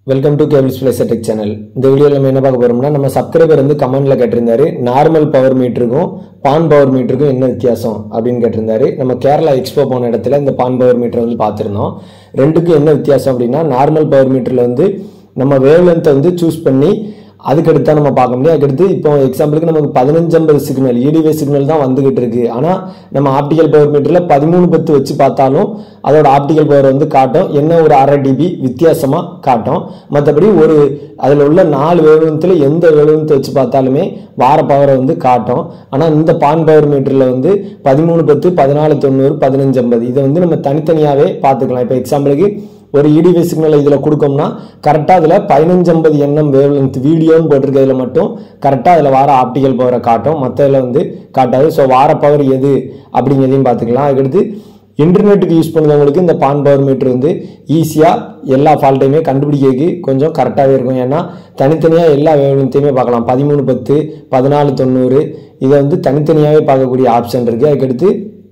welcome to Cables Place Tech channel இந்த வீடியோவில் நம்ம என்ன பார்க்க போறோம்னா நம்ம சப்ஸ்கிரைபர் வந்து கமெண்ட்ல கேட்டிருந்தாரு நார்மல் பவர் மீட்டருக்கும் பான் பவர் மீட்டருக்கும் என்ன வித்தியாசம் அப்படின்னு கேட்டிருந்தாரு நம்ம கேரளா எக்ஸ்போ போன இடத்துல இந்த பான் பவர் மீட்டர் வந்து பார்த்துருந்தோம் ரெண்டுக்கும் என்ன வித்தியாசம் அப்படின்னா நார்மல் பவர் மீட்டரில் வந்து நம்ம வேவ் லென்த்தை வந்து சூஸ் பண்ணி அதுக்கடுத்து தான் நம்ம பார்க்க முடியும் அதுக்கடுத்து இப்போ எக்ஸாம்பிளுக்கு நமக்கு பதினஞ்சு ஐம்பது சிக்னல் இடிவே சிக்னல் தான் வந்துகிட்டு இருக்கு ஆனால் நம்ம ஆப்டிக்கல் பவர் மீட்டரில் பதிமூணு பத்து வச்சு பார்த்தாலும் அதோட ஆப்டிக்கல் பவர் வந்து காட்டும் என்ன ஒரு அரை டிபி வித்தியாசமாக காட்டும் மற்றபடி ஒரு அதில் உள்ள நாலு வேவலத்தில் எந்த வேவலத்தை வச்சு பார்த்தாலுமே வார பவரை வந்து காட்டும் ஆனால் இந்த பான் பவர் மீட்டரில் வந்து பதிமூணு பத்து பதினாலு தொண்ணூறு பதினஞ்சு ஐம்பது இதை வந்து நம்ம தனித்தனியாகவே பார்த்துக்கலாம் இப்போ எக்ஸாம்பிளுக்கு ஒரு இடிவி சிக்னல் இதில் கொடுக்கோம்னா கரெக்டாக அதில் பதினஞ்சு ஐம்பது எண்ணம் வேவ் லென்த் வீடியோன்னு போட்டிருக்கிறதுல மட்டும் கரெக்டாக அதில் வார ஆப்டிக்கல் பவரை காட்டும் மற்றதில் வந்து காட்டாது ஸோ வார பவர் எது அப்படிங்கிறதையும் பார்த்துக்கலாம் அதுக்கடுத்து இன்டர்நெட்டுக்கு யூஸ் பண்ணுறவங்களுக்கு இந்த பான் பவர் மீட்டர் வந்து ஈஸியாக எல்லா ஃபால்ட்டையுமே கண்டுபிடிக்கிறதுக்கு கொஞ்சம் கரெக்டாகவே இருக்கும் ஏன்னா தனித்தனியாக எல்லா வேவலத்தையுமே பார்க்கலாம் பதிமூணு பத்து பதினாலு தொண்ணூறு இதை வந்து தனித்தனியாகவே பார்க்கக்கூடிய ஆப்ஷன் இருக்குது அதுக்கடுத்து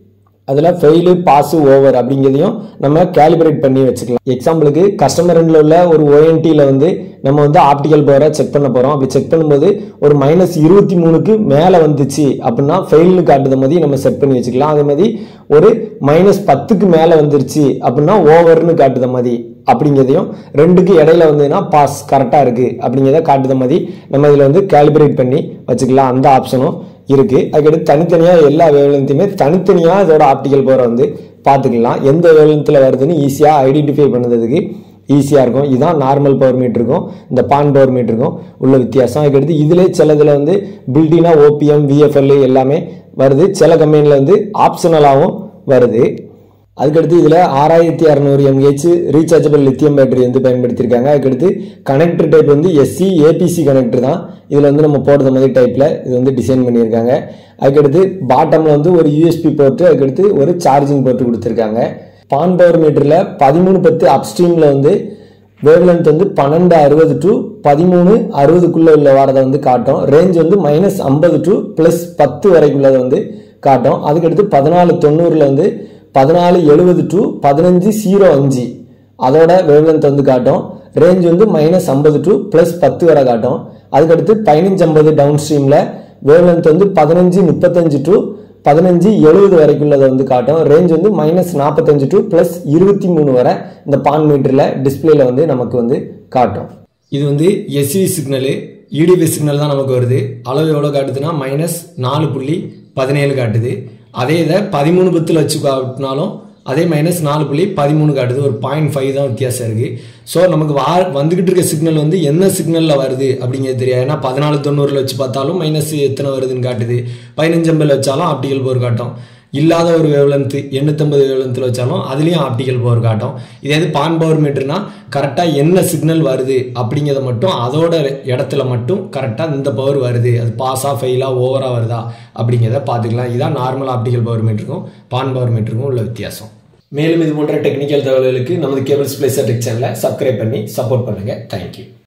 அதில் ஃபெயிலு பாஸு ஓவர் அப்படிங்கிறதையும் நம்ம கேலிபரேட் பண்ணி வச்சுக்கலாம் எக்ஸாம்பிளுக்கு கஸ்டமர் எண்டில் உள்ள ஒரு ஓஎன்டியில் வந்து நம்ம வந்து ஆப்டிக்கல் பவரை செக் பண்ண போகிறோம் அப்படி செக் பண்ணும்போது ஒரு மைனஸ் இருபத்தி மூணுக்கு மேலே வந்துச்சு அப்படின்னா ஃபெயில்னு காட்டுத மாதிரி நம்ம செட் பண்ணி வச்சுக்கலாம் அதே மாதிரி ஒரு மைனஸ் பத்துக்கு மேலே வந்துருச்சு அப்படின்னா ஓவர்னு காட்டுத மாதிரி அப்படிங்கிறதையும் ரெண்டுக்கு இடையில வந்ததுன்னா பாஸ் கரெக்டாக இருக்குது அப்படிங்கிறத காட்டுத மாதிரி நம்ம இதில் வந்து கேலிபரேட் பண்ணி வச்சுக்கலாம் அந்த ஆப்ஷனும் இருக்கு அதுக்கடுத்து தனித்தனியாக எல்லா வேவலத்தையுமே தனித்தனியாக இதோட ஆப்டிக்கல் பவரை வந்து பார்த்துக்கலாம் எந்த வேவலத்தில் வருதுன்னு ஈஸியாக ஐடென்டிஃபை பண்ணுறதுக்கு ஈஸியாக இருக்கும் இதுதான் நார்மல் பவர் மீட்டருக்கும் இந்த பான் பவர் மீட்டருக்கும் உள்ள வித்தியாசம் அதுக்கடுத்து இதிலே சிலதில் வந்து பில்டினா ஓபிஎம் விஎஃப்எல் எல்லாமே வருது சில கம்பெனியில் வந்து ஆப்ஷனலாகவும் வருது அதுக்கடுத்து இதில் ஆறாயிரத்தி அறநூறு எம்ஹெச் ரீசார்ஜபிள் லித்தியம் பேட்டரி வந்து பயன்படுத்தியிருக்காங்க அதுக்கடுத்து கனெக்டர் டைப் வந்து எஸ்சி ஏபிசி கனெக்டர் தான் இதில் வந்து நம்ம போடுற மாதிரி டைப்பில் இது வந்து டிசைன் பண்ணியிருக்காங்க அதுக்கடுத்து பாட்டமில் வந்து ஒரு யூஎஸ்பி போர்ட்டு அதுக்கடுத்து ஒரு சார்ஜிங் போர்ட்டு கொடுத்துருக்காங்க பான் பவர் மீட்டரில் பதிமூணு பத்து அப்ஸ்ட்ரீமில் வந்து வேவ்லென்த் வந்து பன்னெண்டு அறுபது டு பதிமூணு அறுபதுக்குள்ளே உள்ள வரதை வந்து காட்டும் ரேஞ்ச் வந்து மைனஸ் ஐம்பது டு ப்ளஸ் பத்து வரைக்குள்ளதை வந்து காட்டும் அதுக்கடுத்து பதினாலு தொண்ணூறில் வந்து பதினாலு எழுபது டு பதினஞ்சு ஜீரோ அஞ்சு அதோட வேவ்லென்த் வந்து காட்டும் ரேஞ்ச் வந்து மைனஸ் ஐம்பது டு ப்ளஸ் பத்து வரை காட்டும் அதுக்கடுத்து பதினஞ்சு ஐம்பது டவுன் ஸ்ட்ரீமில் வேவ்லென்த் வந்து பதினஞ்சு முப்பத்தஞ்சு டு பதினஞ்சு எழுபது வரைக்குள்ளதை வந்து காட்டும் ரேஞ்ச் வந்து மைனஸ் நாற்பத்தஞ்சு டு ப்ளஸ் இருபத்தி மூணு வரை இந்த பான் மீட்டரில் டிஸ்பிளேல வந்து நமக்கு வந்து காட்டும் இது வந்து எஸ்வி சிக்னலு இடிபி சிக்னல் தான் நமக்கு வருது அளவு எவ்வளோ காட்டுதுன்னா மைனஸ் நாலு புள்ளி பதினேழு காட்டுது அதே இதை பதிமூணு பத்தில் வச்சு காட்டினாலும் அதே மைனஸ் நாலு புள்ளி பதிமூணு காட்டுது ஒரு பாயிண்ட் ஃபைவ் தான் வித்தியாசம் இருக்குது ஸோ நமக்கு வா வந்துக்கிட்டு இருக்க சிக்னல் வந்து என்ன சிக்னலில் வருது அப்படிங்கிறது தெரியாது ஏன்னா பதினாலு தொண்ணூறில் வச்சு பார்த்தாலும் மைனஸ் எத்தனை வருதுன்னு காட்டுது பதினஞ்சு ஐம்பதில் வச்சாலும் ஆப்டிக்கல் போர் காட்டும் இல்லாத ஒரு வேவ்லென்த்து எண்ணூற்றம்பது வேவ்லென்த்தில் வச்சாலும் அதுலேயும் ஆப்டிக்கல் பவர் காட்டும் இதே இது பான் பவர் மீட்டர்னா கரெக்டாக என்ன சிக்னல் வருது அப்படிங்கிறத மட்டும் அதோட இடத்துல மட்டும் கரெக்டாக இந்த பவர் வருது அது பாஸாக ஃபெயிலாக ஓவராக வருதா அப்படிங்கிறத பார்த்துக்கலாம் இதான் நார்மல் ஆப்டிக்கல் பவர் மீட்டருக்கும் பான் பவர் மீட்டருக்கும் உள்ள வித்தியாசம் மேலும் இது போன்ற டெக்னிக்கல் தகவல்களுக்கு நமது கேபிள்ஸ் பிளேஸ் டெக் சேனலை சப்ஸ்கிரைப் பண்ணி சப்போர்ட் பண்ணுங்கள் தேங்க்யூ